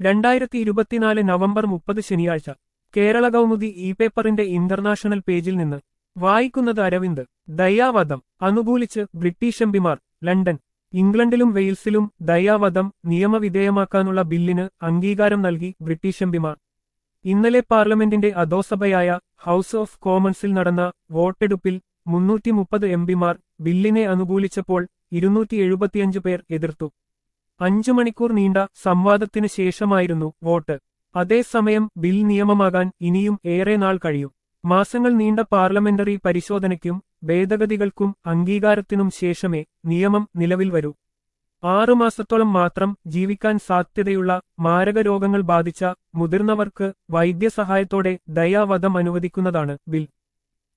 രണ്ടായിരത്തി ഇരുപത്തിനാല് നവംബർ മുപ്പത് ശനിയാഴ്ച കേരള കൗമുദി ഇ പേപ്പറിന്റെ ഇന്റർനാഷണൽ പേജിൽ നിന്ന് വായിക്കുന്നത് അരവിന്ദ് ദയാവധം അനുകൂലിച്ച് ബ്രിട്ടീഷ് എംപിമാർ ലണ്ടൻ ഇംഗ്ലണ്ടിലും വെയിൽസിലും ദയാവധം നിയമവിധേയമാക്കാനുള്ള ബില്ലിന് അംഗീകാരം നൽകി ബ്രിട്ടീഷ് എംപിമാർ ഇന്നലെ പാർലമെന്റിന്റെ അധോസഭയായ ഹൌസ് ഓഫ് കോമൺസിൽ നടന്ന വോട്ടെടുപ്പിൽ മുന്നൂറ്റി മുപ്പത് എംപിമാർ ബില്ലിനെ അനുകൂലിച്ചപ്പോൾ ഇരുന്നൂറ്റി എഴുപത്തിയഞ്ച് പേർ എതിർത്തു അഞ്ചു മണിക്കൂർ നീണ്ട സംവാദത്തിന് ശേഷമായിരുന്നു വോട്ട് അതേസമയം ബിൽ നിയമമാകാൻ ഇനിയും ഏറെ നാൾ കഴിയും മാസങ്ങൾ നീണ്ട പാർലമെന്ററി പരിശോധനയ്ക്കും ഭേദഗതികൾക്കും അംഗീകാരത്തിനും ശേഷമേ നിയമം നിലവിൽ വരൂ ആറുമാസത്തോളം മാത്രം ജീവിക്കാൻ സാധ്യതയുള്ള മാരകരോഗങ്ങൾ ബാധിച്ച മുതിർന്നവർക്ക് വൈദ്യസഹായത്തോടെ ദയാവധം അനുവദിക്കുന്നതാണ് ബിൽ